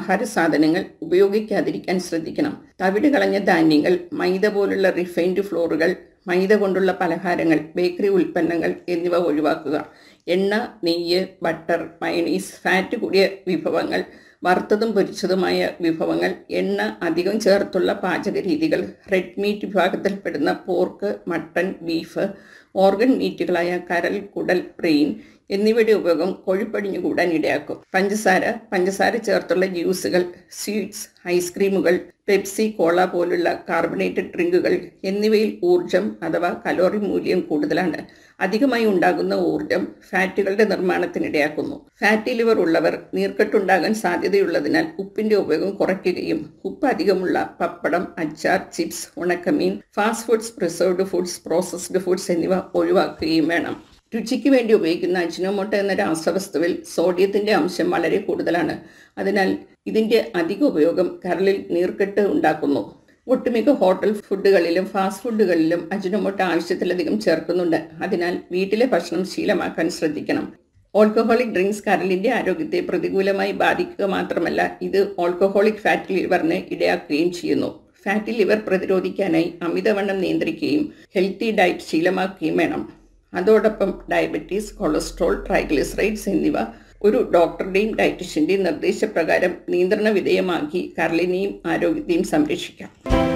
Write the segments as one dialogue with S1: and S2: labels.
S1: ആഹാര സാധനങ്ങൾ ഉപയോഗിക്കാതിരിക്കാൻ ശ്രദ്ധിക്കണം തവിട് കളഞ്ഞ ധാന്യങ്ങൾ മൈദ പോലുള്ള റിഫൈൻഡ് ഫ്ലോറുകൾ മൈദ കൊണ്ടുള്ള പലഹാരങ്ങൾ ബേക്കറി ഉൽപ്പന്നങ്ങൾ എന്നിവ ഒഴിവാക്കുക എണ്ണ നെയ്യ് ബട്ടർ മയണീസ് ഫാറ്റ് കൂടിയ വിഭവങ്ങൾ വറുത്തതും പൊരിച്ചതുമായ വിഭവങ്ങൾ എണ്ണ അധികം ചേർത്തുള്ള പാചക രീതികൾ റെഡ് മീറ്റ് വിഭാഗത്തിൽപ്പെടുന്ന പോർക്ക് മട്ടൺ ബീഫ് ഓർഗൻ മീറ്റുകളായ കരൽ കുടൽ ബ്രെയിൻ എന്നിവയുടെ ഉപയോഗം കൊഴുപ്പടിഞ്ഞു കൂടാൻ ഇടയാക്കും പഞ്ചസാര പഞ്ചസാര ചേർത്തുള്ള ജ്യൂസുകൾ സ്വീറ്റ്സ് ഐസ്ക്രീമുകൾ പെപ്സി കോള പോലുള്ള കാർബണേറ്റഡ് ഡ്രിങ്കുകൾ എന്നിവയിൽ ഊർജം അഥവാ കലോറി മൂല്യം കൂടുതലാണ് അധികമായി ഉണ്ടാകുന്ന ഊർജം ഫാറ്റുകളുടെ നിർമ്മാണത്തിനിടയാക്കുന്നു ഫാറ്റി ലിവർ ഉള്ളവർ നീർക്കെട്ടുണ്ടാകാൻ സാധ്യതയുള്ളതിനാൽ ഉപ്പിന്റെ ഉപയോഗം കുറയ്ക്കുകയും ഉപ്പ് അധികമുള്ള പപ്പടം അച്ചാർ ചിപ്സ് ഉണക്കമീൻ fast foods preserved foods processed foods എന്നിവ ഒഴിവാക്കുകയും വേണം രുചിക്ക് വേണ്ടി ഉപയോഗിക്കുന്ന അജിനോമോട്ടോ എന്ന രാസവസ്തുവിൽ സോഡിയത്തിന്റെ അംശം വളരെ കൂടുതലാണ് അതിനാൽ ഇതിന്റെ അധിക ഉപയോഗം കരളിൽ നീർക്കെട്ട് ഉണ്ടാക്കുന്നു ഒട്ടുമിക്ക ഹോട്ടൽ ഫുഡുകളിലും ഫാസ്റ്റ് ഫുഡുകളിലും അജിനോമോട്ടോ ആവശ്യത്തിലധികം ചേർക്കുന്നുണ്ട് അതിനാൽ വീട്ടിലെ ഭക്ഷണം ശീലമാക്കാൻ ശ്രദ്ധിക്കണം ഓൾക്കഹോളിക് ഡ്രിങ്ക്സ് കരളിന്റെ ആരോഗ്യത്തെ പ്രതികൂലമായി ബാധിക്കുക മാത്രമല്ല ഇത് ഓൾക്കഹോളിക് ഫാറ്റ് ലിവറിന് ഇടയാക്കുകയും ചെയ്യുന്നു ഫാറ്റി ലിവർ പ്രതിരോധിക്കാനായി അമിതവണ്ണം നിയന്ത്രിക്കുകയും ഹെൽത്തി ഡയറ്റ് ശീലമാക്കുകയും വേണം അതോടൊപ്പം ഡയബറ്റീസ് കൊളസ്ട്രോൾ ട്രൈഗ്ലിസറൈഡ്സ് എന്നിവ ഒരു ഡോക്ടറുടെയും ഡയറ്റീഷ്യന്റെയും നിർദ്ദേശപ്രകാരം നിയന്ത്രണ വിധേയമാക്കി കരളിനെയും ആരോഗ്യത്തെയും സംരക്ഷിക്കാം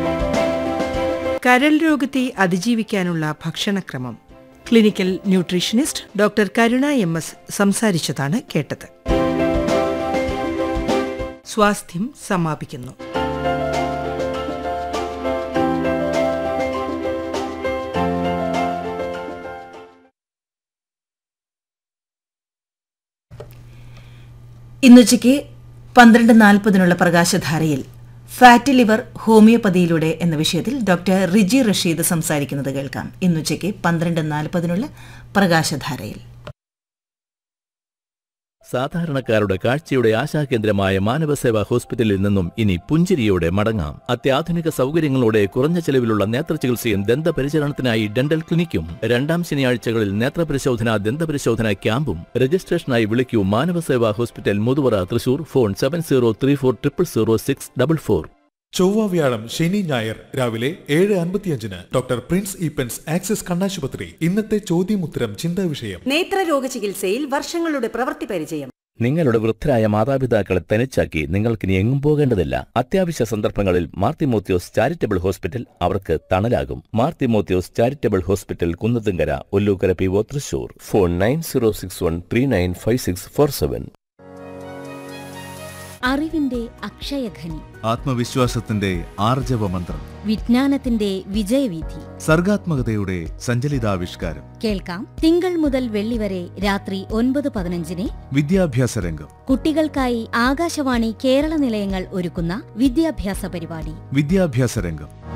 S2: കരൾ രോഗത്തെ അതിജീവിക്കാനുള്ള ഭക്ഷണക്രമം clinical nutritionist doctor Karuna M S സംസാരിച്ചതാണ് കേട്ടത് സ്വാസ്ഥ്യം സമാപിക്കുന്നു
S3: ഇന്നുച്ചയ്ക്ക് പന്ത്രണ്ട് നാൽപ്പതിനുള്ള പ്രകാശധാരയിൽ ഫാറ്റ് ലിവർ ഹോമിയോപ്പതിയിലൂടെ എന്ന വിഷയത്തിൽ ഡോക്ടർ റിജി റഷീദ് സംസാരിക്കുന്നത് കേൾക്കാം ഇന്നുച്ചയ്ക്ക് പന്ത്രണ്ട് നാൽപ്പതിനുള്ള പ്രകാശധാരയിൽ
S4: സാധാരണക്കാരുടെ കാഴ്ചയുടെ ആശാകേന്ദ്രമായ മാനവസേവാ ഹോസ്പിറ്റലിൽ നിന്നും ഇനി പുഞ്ചിരിയോടെ മടങ്ങാം അത്യാധുനിക സൗകര്യങ്ങളോടെ കുറഞ്ഞ ചെലവിലുള്ള നേത്രചികിത്സയും ദന്തപരിചരണത്തിനായി ഡെന്റൽ ക്ലിനിക്കും രണ്ടാം ശനിയാഴ്ചകളിൽ നേത്രപരിശോധന ദന്തപരിശോധന ക്യാമ്പും രജിസ്ട്രേഷനായി വിളിക്കൂ Manavaseva hospital Muthuvara Thrissur phone seven zero three four triple zero six double four
S5: ചൊവ്വ വ്യാഴം ശനി ഞായർ രാവിലെ ഏഴ് അൻപത്തിയഞ്ചിന് ഡോക്ടർ പ്രിൻസ് ഈപ്പൻസ് ആക്സിസ് കണ്ണാശുപത്രി ഇന്നത്തെ ചോദ്യമുത്തരം ചിന്താ വിഷയം
S6: നേത്രരോഗ ചികിത്സയിൽ വർഷങ്ങളുടെ പ്രവൃത്തി പരിചയം
S4: നിങ്ങളുടെ വൃദ്ധരായ മാതാപിതാക്കളെ തനിച്ചാക്കി നിങ്ങൾക്കിനി എങ്ങും പോകേണ്ടതില്ല അത്യാവശ്യ സന്ദർഭങ്ങളിൽ മാർത്തിമോത്യോസ് ചാരിറ്റബിൾ ഹോസ്പിറ്റൽ അവർക്ക് തണലാകും Marthimothyos charitable hospital Kunnathunkara Ollukkara P O Thrissur phone nine zero six one three nine five six four seven
S7: അറിവിന്റെ അക്ഷയഖനി
S8: ആത്മവിശ്വാസത്തിന്റെ ആർജവ മന്ത്രം
S7: വിജ്ഞാനത്തിന്റെ വിജയവീഥി
S8: സർഗാത്മകതയുടെ സഞ്ചലിതാവിഷ്കാരം
S7: കേൾക്കാം തിങ്കൾ മുതൽ വെള്ളി വരെ രാത്രി ഒൻപത് പതിനഞ്ചിന്
S8: വിദ്യാഭ്യാസ രംഗം
S7: കുട്ടികൾക്കായി ആകാശവാണി കേരള നിലയങ്ങൾ ഒരുക്കുന്ന വിദ്യാഭ്യാസ പരിപാടി
S8: വിദ്യാഭ്യാസ രംഗം